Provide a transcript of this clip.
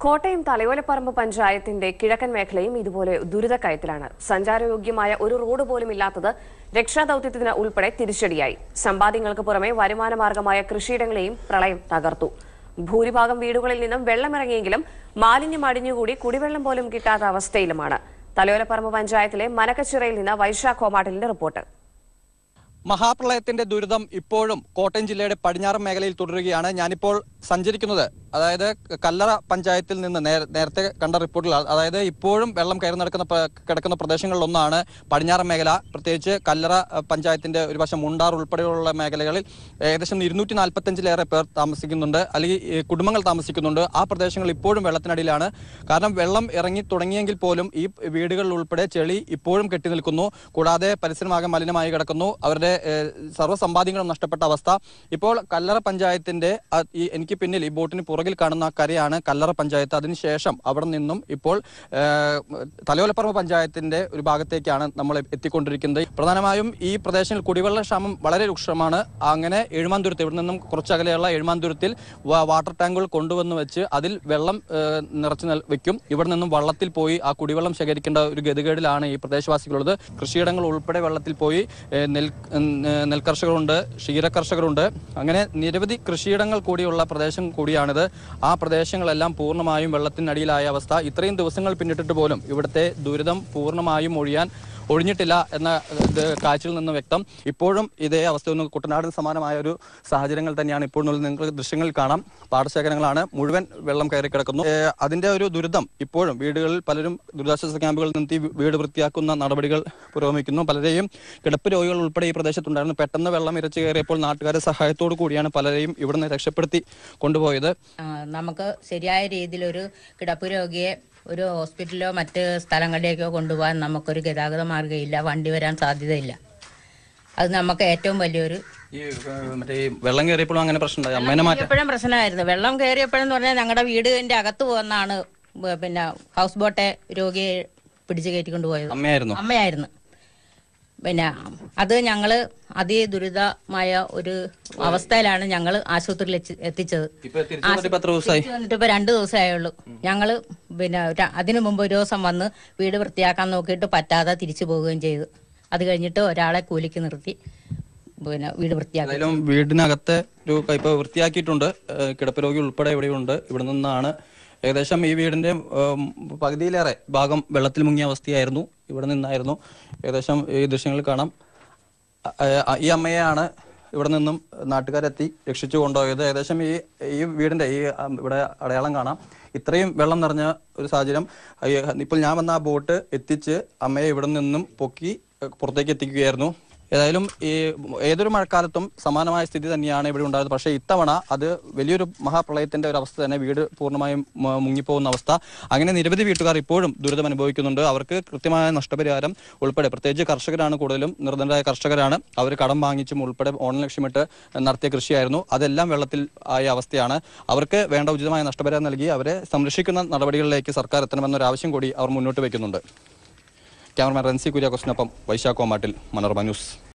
കോട്ടയം തലയോലപ്പറമ്പ് പഞ്ചായത്തിന്റെ കിഴക്കൻ മേഖലയും ഇതുപോലെ ദുരിതക്കയത്തിലാണ് സഞ്ചാരയോഗ്യമായ ഒരു റോഡ് പോലും ഇല്ലാത്തത് രക്ഷാദൌത്യത്തിന് ഉൾപ്പെടെ തിരിച്ചടിയായി സമ്പാദ്യങ്ങൾക്ക് പുറമെ വരുമാനമാർഗമായ കൃഷിയിടങ്ങളെയും പ്രളയം തകർത്തു ഭൂരിഭാഗം വീടുകളിൽ നിന്നും വെള്ളമിറങ്ങിയെങ്കിലും മാലിന്യം അടിഞ്ഞുകൂടി കുടിവെള്ളം പോലും കിട്ടാത്ത അവസ്ഥയിലുമാണ് തലയോലപ്പറമ്പ് പഞ്ചായത്തിലെ മനക്കച്ചിറയിൽ നിന്ന് വൈശാഖ് കോമാട്ടിലിന്റെ റിപ്പോർട്ട് മഹാപ്രളയത്തിന്റെ ദുരിതം ഇപ്പോഴും കോട്ടയം ജില്ലയുടെ പടിഞ്ഞാറൻ മേഖലയിൽ തുടരുകയാണ് ഞാനിപ്പോൾ സഞ്ചരിക്കുന്നത് അതായത് കല്ലറ പഞ്ചായത്തിൽ നിന്ന് നേ- നേരത്തെ കണ്ട റിപ്പോർട്ടിൽ അതായത് ഇപ്പോഴും വെള്ളം കയറി നടക്കുന്ന പ്ര- കിടക്കുന്ന പ്രദേശങ്ങളിലൊന്നാണ് പടിഞ്ഞാറൻ മേഖല പ്രത്യേകിച്ച് കല്ലറ അഹ്, പഞ്ചായത്തിന്റെ ഒരു വശം മുണ്ടാർ ഉൾപ്പെടെയുള്ള മേഖലകളിൽ ഏകദേശം ഇരുന്നൂറ്റി നാൽപ്പത്തഞ്ചിലേറെ പേർ താമസിക്കുന്നുണ്ട് അല്ലെങ്കിൽ ഈ കുടുംബങ്ങൾ താമസിക്കുന്നുണ്ട് ആ പ്രദേശങ്ങൾ ഇപ്പോഴും വെള്ളത്തിനടിയിലാണ് കാരണം വെള്ളം ഇറങ്ങി തുടങ്ങിയെങ്കിൽ പോലും ഈ വീടുകളിൽ ഉൾപ്പെടെ ചെളി ഇപ്പോഴും കെട്ടി നിൽക്കുന്നു കൂടാതെ പരിസരമാകെ മലിനമായി കിടക്കുന്നു അവരുടെ ഏഹ്, സർവ്വ സമ്പാദ്യങ്ങളും നഷ്ടപ്പെട്ട അവസ്ഥ ഇപ്പോൾ കല്ലറ പഞ്ചായത്തിന്റെ ആ, ഈ എനിക്ക് പിന്നിൽ ഈ ബോട്ടിന് പുറകിൽ കാണുന്ന ആ കരയാണ് കല്ലറ പഞ്ചായത്ത് അതിനുശേഷം അവിടെ നിന്നും ഇപ്പോൾ ഏഹ്, തലയോലപ്പറമ്പ് പഞ്ചായത്തിന്റെ ഒരു ഭാഗത്തേക്കാണ് നമ്മൾ എത്തിക്കൊണ്ടിരിക്കുന്നത് പ്രധാനമായും ഈ പ്രദേശങ്ങളിൽ കുടിവെള്ള ക്ഷാമം വളരെ രൂക്ഷമാണ് അങ്ങനെ എഴുമാന്തുരത്ത് ഇവിടെ നിന്നും കുറച്ചകലെയുള്ള എഴുമാന്തുരത്തിൽ വാ- വാട്ടർ ടാങ്കുകൾ കൊണ്ടുവന്ന് വെച്ച് അതിൽ വെള്ളം ഏഹ്, നിറച്ചു നൽ- വെക്കും ഇവിടെ നിന്നും വള്ളത്തിൽ പോയി ആ കുടിവെള്ളം ശേഖരിക്കേണ്ട ഒരു ഗതികേടിലാണ് ഈ പ്രദേശവാസികളുള്ളത് കൃഷിയിടങ്ങൾ ഉൾപ്പെടെ വെള്ളത്തിൽ പോയി ഏഹ്, നെൽ ഉം, ഏഹ്, നെൽകർഷകരുണ്ട് ക്ഷീര കർഷകരുണ്ട് അങ്ങനെ നിരവധി കൃഷിയിടങ്ങൾ കൂടിയുള്ള പ്രദേശം കൂടിയാണിത് ആ പ്രദേശങ്ങളെല്ലാം പൂർണ്ണമായും വെള്ളത്തിനടിയിലായ അവസ്ഥ ഇത്രയും ദിവസങ്ങൾ പിന്നിട്ടിട്ട് പോലും ഇവിടുത്തെ ദുരിതം പൂർണ്ണമായും ഒഴിയാൻ ഒഴിഞ്ഞിട്ടില്ല എന്ന ഇത് കാഴ്ചയിൽ നിന്ന് വ്യക്തം ഇപ്പോഴും ഇതേ അവസ്ഥ ഒന്ന് കുട്ടനാടിന് സമാനമായ ഒരു സാഹചര്യങ്ങൾ തന്നെയാണ് ഇപ്പോൾ നിങ്ങൾക്ക് ദൃശ്യങ്ങളിൽ കാണാം പാടശേഖരങ്ങളാണ് മുഴുവൻ വെള്ളം കയറി കിടക്കുന്നു ഏഹ് അതിന്റെ ഒരു ദുരിതം ഇപ്പോഴും വീടുകളിൽ പലരും ദുരിതാശ്വാസ ക്യാമ്പുകളിൽ നിർത്തി വീട് വൃത്തിയാക്കുന്ന നടപടികൾ പുരോഗമിക്കുന്നു പലരെയും കിടപ്പ് രോഗികൾ ഉൾപ്പെടെ ഈ പ്രദേശത്തുണ്ടായിരുന്നു പെട്ടെന്ന് വെള്ളം ഇരച്ചു കയറിയപ്പോൾ നാട്ടുകാരുടെ സഹായത്തോടു കൂടിയാണ് പലരെയും ഇവിടുന്ന് രക്ഷപ്പെടുത്തി കൊണ്ടുപോയത് ആ, നമുക്ക് ശരിയായ രീതിയിലൊരു കിടപ്പ് രോഗിയെ ഒരു ഹോസ്പിറ്റലിലോ മറ്റ് സ്ഥലങ്ങളിലേക്കോ കൊണ്ടുപോകാൻ നമുക്കൊരു ഗതാഗത മാർഗ്ഗമില്ല വണ്ടി വരാൻ സാധ്യതയില്ല അത് നമുക്ക് ഏറ്റവും വലിയൊരു ഈ ഏഹ്, മറ്റേ ഈ വെള്ളം കയറിയപ്പോഴും അങ്ങനെ പ്രശ്നമുണ്ടായി അമ്മേനെ മാറ്റാൻ എപ്പോഴും പ്രശ്നമായിരുന്നു വെള്ളം കയറിയപ്പോഴെന്ന് പറഞ്ഞാൽ ഞങ്ങളുടെ വീടിന്റെ അകത്ത് പോകുന്നതാണ് ബ- പിന്നെ ഹൗസ് ബോട്ടെ രോഗിയെ പിടിച്ചു കയറ്റിക്കൊണ്ട് പോയത് അമ്മയായിരുന്നു അമ്മയായിരുന്നു പിന്നെ അത് ഞങ്ങള് അതിദുരിതമായ ഒരു അവസ്ഥയിലാണ് ഞങ്ങൾ ആശുപത്രിയിൽ എത്തി- എത്തിച്ചത് ഇപ്പൊ തിരിച്ചു വന്നിട്ട് ഇപ്പൊ എത്ര ദിവസമായി തിരിച്ച് വന്നിട്ട് ഇപ്പൊ രണ്ടു ദിവസമേ ആയുള്ളൂ ഞങ്ങള് പിന്നെ ര- അതിനു മുമ്പ് ഒരു ദിവസം വന്ന് വീട് വൃത്തിയാക്കാൻ നോക്കിയിട്ട് പറ്റാതെ തിരിച്ചു പോവുകയും ചെയ്തു അത് കഴിഞ്ഞിട്ട് ഒരാളെ കൂലിക്ക് നിർത്തി പിന്നെ വീട് വൃത്തിയാക്കി എന്തായാലും വീടിനകത്തെ ഒരു ഇപ്പൊ വൃത്തിയാക്കിയിട്ടുണ്ട് ഏഹ് കിടപ്പ് രോഗി ഉൾപ്പെടെ ഇവിടെയുണ്ട് ഇവിടെ നിന്നാണ് ഏകദേശം ഈ വീടിന്റെ ഉം, പകുതിയിലേറെ ഭാഗം വെള്ളത്തിൽ മുങ്ങിയ അവസ്ഥയായിരുന്നു ഇവിടെ നിന്നായിരുന്നു ഏകദേശം ഈ ദൃശ്യങ്ങളിൽ കാണാം അ- അ- ഈ അമ്മയെയാണ് ഇവിടെ നിന്നും നാട്ടുകാരെത്തി രക്ഷിച്ചു കൊണ്ടുപോയത് ഏകദേശം ഈ ഈ വീടിന്റെ ഈ അം, ഇവിടെ അടയാളം കാണാം ഇത്രയും വെള്ളം നിറഞ്ഞ ഒരു സാഹചര്യം ഈ ഇപ്പോൾ ഞാൻ വന്ന ആ ബോട്ട് എത്തിച്ച് അമ്മയെ ഇവിടെ നിന്നും പൊക്കി എഹ്, പുറത്തേക്ക് എത്തിക്കുകയായിരുന്നു ഏതായാലും ഈ ഏതൊരു മഴക്കാലത്തും സമാനമായ സ്ഥിതി തന്നെയാണ് ഇവിടെ ഉണ്ടായത് പക്ഷേ ഇത്തവണ അത് വലിയൊരു മഹാപ്രളയത്തിന്റെ ഒരു അവസ്ഥ തന്നെ വീട് പൂർണ്ണമായും മ- മുങ്ങിപ്പോകുന്ന അവസ്ഥ അങ്ങനെ നിരവധി വീട്ടുകാർ ഇപ്പോഴും ദുരിതം അനുഭവിക്കുന്നുണ്ട് അവർക്ക് കൃത്യമായ നഷ്ടപരിഹാരം ഉൾപ്പെടെ പ്രത്യേകിച്ച് കർഷകരാണ് കൂടുതലും നിർദ്ധനരായ കർഷകരാണ് അവർ കടം വാങ്ങിച്ചും ഉൾപ്പെടെ ഓണം ലക്ഷ്യമിട്ട് നടത്തിയ കൃഷിയായിരുന്നു അതെല്ലാം വെള്ളത്തിൽ ആയ അവസ്ഥയാണ് അവർക്ക് വേണ്ട ഉചിതമായ നഷ്ടപരിഹാരം നൽകി അവരെ സംരക്ഷിക്കുന്ന നടപടികളിലേക്ക് സർക്കാർ എത്തണമെന്നൊരു ആവശ്യം കൂടി അവർ മുന്നോട്ട് വയ്ക്കുന്നുണ്ട് ക്യാമറമാൻ റൻസി കുര്യാക്കോസിനൊപ്പം വൈശാഖ് കോമാട്ടിൽ മനോരമ ന്യൂസ്